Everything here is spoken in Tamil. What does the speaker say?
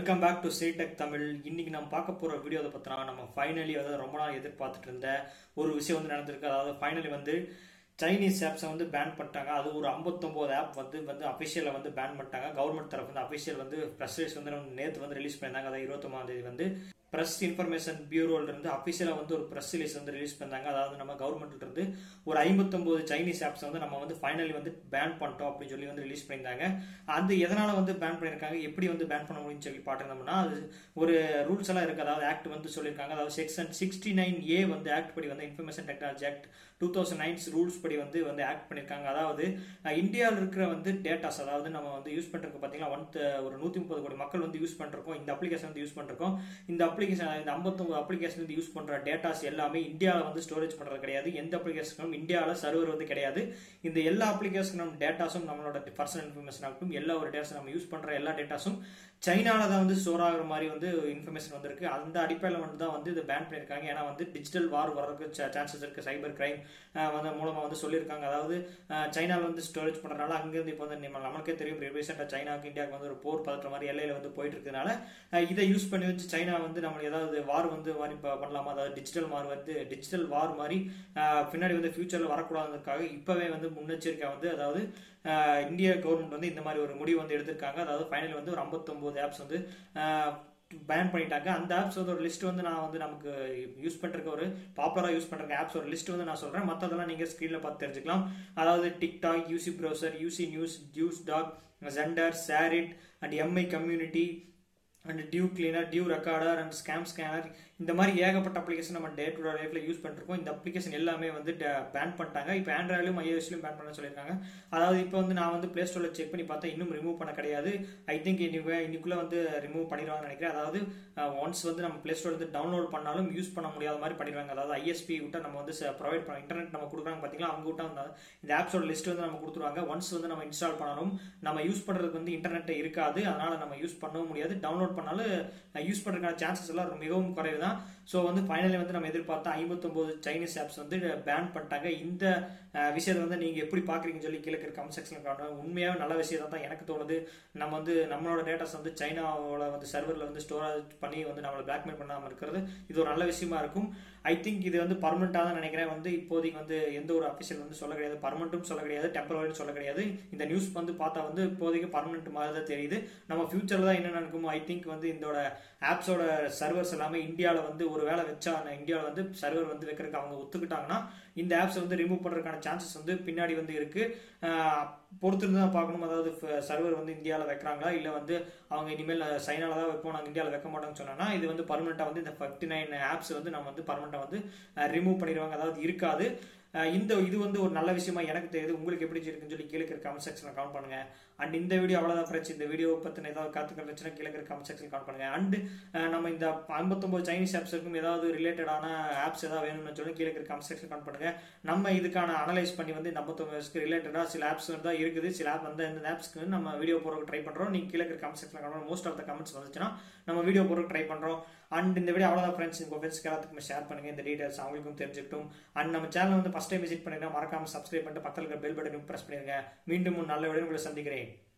வெல்கம் பேக் டு சேடெக் தமிழ் இன்னைக்கு நம்ம பார்க்க போற வீடியோவை பத்தினா நம்ம ஃபைனலி அதாவது ரொம்ப நாள் எதிர்பார்த்துட்டு இருந்த ஒரு விஷயம் வந்து நடந்திருக்கு அதாவது ஃபைனலி வந்து சைனீஸ் ஆப்ஸை வந்து பேன் பண்ணிட்டாங்க அது ஒரு 59 ஆப் வந்து வந்து அஃபிஷியலாக வந்து பேன் பண்ணிட்டாங்க கவர்மெண்ட் தரப்பு வந்து அஃபிஷியல் வந்து ப்ரெஸ் ரிலீஸ் வந்து நேற்று வந்து ரிலீஸ் பண்ணியிருந்தாங்க அதாவது இருபத்தொம்பதாம் தேதி வந்து ப்ரெஸ் இன்ஃபர்மேஷன் பியூரோல இருந்து அஃபிஷியலாக வந்து ஒரு ப்ரெஸ் ரிலீஸ் வந்து ரிலீஸ் பண்ணாங்க அதாவது நம்ம கவர்மெண்ட்ல இருந்து ஒரு 59 சைனீஸ் ஆப்ஸ் வந்து நம்ம வந்து ஃபைனலி வந்து பேன் பண்ணிட்டோம் அப்படின்னு சொல்லி வந்து ரிலீஸ் பண்ணியிருந்தாங்க அது எதனால வந்து பேன் பண்ணியிருக்காங்க எப்படி வந்து பேன் பண்ண முடியும்னு சொல்லி பார்த்துருந்தோம்னா அது ஒரு ரூல்ஸ் எல்லாம் இருக்கு அதாவது ஆக்ட் வந்து சொல்லியிருக்காங்க அதாவது செக்ஷன் சிக்ஸ்டி நைன் ஏ வந்து ஆக்ட் படி வந்து information technology act two thousand nines rules படி வந்து வந்து ஆக்ட் பண்ணியிருக்காங்க அதாவது அஹ், இந்தியாவில் இருக்கிற வந்து டேட்டாஸ் அதாவது நம்ம வந்து யூஸ் பண்ணுறதுக்கு பார்த்தீங்கன்னா ஒன் ஒரு நூற்றி முப்பது கோடி மக்கள் வந்து யூஸ் பண்ணிருக்கோம் இந்த அப்ளிகேஷன் வந்து யூஸ் பண்ணிருக்கோம் இந்த அப்ளிகேஷன் இந்த 59 அப்ளிகேஷன் வந்து யூஸ் பண்ணுற டேட்டாஸ் எல்லாமே இந்தியாவில் வந்து ஸ்டோரேஜ் பண்ணுறது கிடையாது எந்த அப்ளிகேஷனும் இந்தியாவில் சர்வர் வந்து கிடையாது இந்த எல்லா அப்ளிகேஷனும் டேட்டாஸும் நம்மளோட பர்சனல் இன்ஃபர்மேஷன் ஆகட்டும் எல்லா ஒரு டேட்டாஸ் நம்ம யூஸ் பண்ணுற எல்லா டேட்டாஸும் சைனால தான் வந்து ஸ்டோர் ஆகுற மாதிரி வந்து இன்ஃபர்மேஷன் வந்திருக்கு அந்த அடிப்படையில் மட்டும் தான் வந்து இதை பேன் பண்ணியிருக்காங்க ஏன்னா வந்து டிஜிட்டல் வார் வர்றதுக்கு சான்சஸ் இருக்கு சைபர் கிரைம் வந்து மூலமா வந்து சொல்லியிருக்காங்க அதாவது சைனால வந்து ஸ்டோரேஜ் பண்றதுனால அங்கிருந்து இப்போ வந்து நம்ம நம்மளுக்கே தெரியும் ரீசெண்டாக சைனாக்கு இந்தியாவுக்கு வந்து ஒரு போர் பதற்ற மாதிரி எல்லையில வந்து போயிட்டு இருக்கிறதுனால அஹ், இதை யூஸ் பண்ணி வச்சு சைனா வந்து நம்ம ஏதாவது வார் வந்து மாதிரி ப- பண்ணலாமா அதாவது டிஜிட்டல் வார் வந்து டிஜிட்டல் வார் மாதிரி அஹ், பின்னாடி வந்து ஃபியூச்சர்ல வரக்கூடாதுக்காக இப்பவே வந்து முன்னெச்சரிக்கை வந்து அதாவது அஹ், இந்திய கவர்மெண்ட் வந்து இந்த மாதிரி ஒரு முடிவு வந்து எடுத்திருக்காங்க அதாவது ஃபைனல் வந்து ஒரு 59 ஆப்ஸ் வந்து பேன் பண்ணிட்டாங்க அந்த ஆப்ஸ் வந்து ஒரு லிஸ்ட் வந்து நான் வந்து நமக்கு யூஸ் பண்றதுக்கு ஒரு பாப்புலரா யூஸ் பண்ற ஆப்ஸ் ஒரு லிஸ்ட் வந்து நான் சொல்றேன் மற்றதெல்லாம் நீங்க ஸ்க்ரீன்ல பார்த்து தெரிஞ்சுக்கலாம் அதாவது TikTok UC browser UC news dues dog Xender SHAREit and Mi community and DU cleaner DU recorder and scam scanner இந்த மாதிரி ஏகப்பட்ட அப்ளிகேஷன் நம்ம டே டு டே லைஃப்ல யூஸ் பண்ணிருக்கோம் இந்த அப்ளிகேஷன் எல்லாமே வந்து பேன் பண்ணிட்டாங்க இப்போ ஆண்ட்ராய்டும் ஐஓஎஸ்லையும் பேன் பண்ண சொல்லியிருக்காங்க அதாவது இப்போ வந்து நான் வந்து பிளே ஸ்டோர்ல செக் பண்ணி பார்த்தா இன்னும் ரிமூவ் பண்ண கிடையாது ஐ திங்க் இன்னைக்கு இன்னைக்குள்ள வந்து ரிமூவ் பண்ணிடுவாங்கன்னு நினைக்கிறேன் அதாவது ஒன்ஸ் வந்து நம்ம பிளே ஸ்டோர் வந்து டவுன்லோட் பண்ணாலும் யூஸ் பண்ண முடியாத மாதிரி பண்ணிடுவாங்க அதாவது ஐஎஸ்பி விட்டா நம்ம வந்து ப்ரொவைட் பண்ண இன்டர்நெட் நம்ம கொடுக்குறாங்க பார்த்தீங்களா அவங்க விட்டா வந்து இந்த ஆப்ஸோட லிஸ்ட் வந்து நம்ம கொடுத்துருவாங்க ஒன்ஸ் வந்து நம்ம இன்ஸ்டால் பண்ணணும் நம்ம யூஸ் பண்றதுக்கு வந்து இன்டர்நெட் இருக்காது அதனால நம்ம யூஸ் பண்ணவும் முடியாது டவுன்லோட் பண்ணாலும் யூஸ் பண்றதுக்கான சான்சஸ் எல்லாம் மிகவும் குறைவு தான் ஸோ வந்து ஃபைனலி வந்து நம்ம எதிர்பார்த்தா 59 சைனீஸ் ஆப்ஸ் வந்து பேன் பண்ணிட்டாங்க இந்த அஹ், விஷயத்தை வந்து நீங்க எப்படி பாக்குறீங்கன்னு சொல்லி கீழே கமெண்ட் செக்ஷன்ல காட்டணும் உண்மையாவே நல்ல விஷயம் தான் எனக்கு தோணுது நம்ம வந்து நம்மளோட டேட்டாஸ் வந்து சைனாவோட வந்து சர்வர்ல வந்து ஸ்டோரேஜ் பண்ணி வந்து நம்மளை பிளாக்மெயில் பண்ணாம இருக்கிறது இது ஒரு நல்ல விஷயமா இருக்கும் ஐ திங்க் இது வந்து பர்மனெண்டா தான் நினைக்கிறேன் வந்து இப்போதைக்கு வந்து எந்த ஒரு அஃபிஷியல் வந்து சொல்ல கிடையாது பர்மனெண்ட்டும் சொல்ல கிடையாது டெம்பரவரி சொல்ல கிடையாது இந்த நியூஸ் வந்து பார்த்தா வந்து இப்போதைக்கு பர்மனெண்ட் மாதிரி தான் தெரியுது நம்ம ஃபியூச்சர்ல தான் என்ன நடக்குமோ ஐ திங்க் வந்து இதோட ஆப்ஸோட சர்வர்ஸ் எல்லாமே இந்தியாவில் வந்து ஒரு வேலை வச்சா இந்தியாவில் வந்து சர்வர் வந்து வைக்கிறதுக்கு அவங்க ஒத்துக்கிட்டாங்கன்னா இந்த ஆப்ஸ் வந்து ரிமூவ் பண்றதுக்கான சான்சஸ் வந்து பின்னாடி வந்து இருக்கு ஆஹ் பொறுத்திருந்து தான் பார்க்கணும் அதாவது சர்வர் வந்து இந்தியாவில் வைக்கிறாங்களா இல்லை வந்து அவங்க இனிமேல் சைனால தான் வைப்போம் நாங்கள் இந்தியாவில் வைக்க மாட்டோம்னு சொன்னா இது வந்து பர்மனெண்ட்டாக வந்து இந்த ஃபிஃப்டி நைன் ஆப்ஸ் வந்து நம்ம வந்து பர்மனெண்ட்டாக வந்து ரிமூவ் பண்ணிடுவாங்க அதாவது இருக்காது அஹ் இந்த இது வந்து ஒரு நல்ல விஷயமா எனக்கு தெரியுது உங்களுக்கு எப்படி இருக்குன்னு சொல்லி கீழே இருக்கிற கமெண்ட் செக்ஷனில் கமெண்ட் பண்ணுங்க அண்ட் இந்த வீடியோ அவ்வளோதான் ஃப்ரெண்ட்ஸ் இந்த வீடியோ பற்றின ஏதாவது கருத்துக்கள் இருந்துச்சுன்னா கீழே இருக்கிற கமெண்ட் செக்ஷன் கமெண்ட் பண்ணுங்க அண்ட் நம்ம இந்த 59 சைனீஸ் ஆப்ஸ் இருக்கும் ஏதாவது ரிலேட்டடான ஆப்ஸ் ஏதாவது வேணும்னு சொல்லி கீழே இருக்கிற கமெண்ட் செக்ஷன் கமெண்ட் பண்ணுங்க நம்ம இதுக்கான அனலைஸ் பண்ணி வந்து இந்த 59 ரிலேட்டடாக சில ஆப்ஸ் தான் இருக்குது சில ஆப் வந்து இந்த ஆப்ஸ்க்கு நம்ம வீடியோ போடுறதுக்கு ட்ரை பண்ணுறோம் நீங்க கீழே இருக்கிற comment section comment most of the comments வந்துச்சுன்னா நம்ம வீடியோ போடுறதுக்கு ட்ரை பண்ணுறோம் அண்ட் இந்த வீடியோ அவ்வளோதான் ஃப்ரெண்ட்ஸ் உங்கள் ஃப்ரெண்ட்ஸ்க்கு எல்லாத்துக்குமே ஷேர் பண்ணுங்க இந்த டீடைல்ஸ் அவங்களுக்கும் தெரிஞ்சுக்கிட்டும் அண்ட் நம்ம சேனல் வந்து ஃபஸ்ட் டைம் விசிட் பண்ணிருந்தா மறக்காம சப்ஸ்கிரைப் பண்ணிட்டு பக்கத்தில் இருக்கிற பெல் பட்டனையும் ப்ரெஸ் பண்ணிருங்க மீண்டும் ஒரு நல்ல வீடியோ உங்களை சந்திக்கிறேன்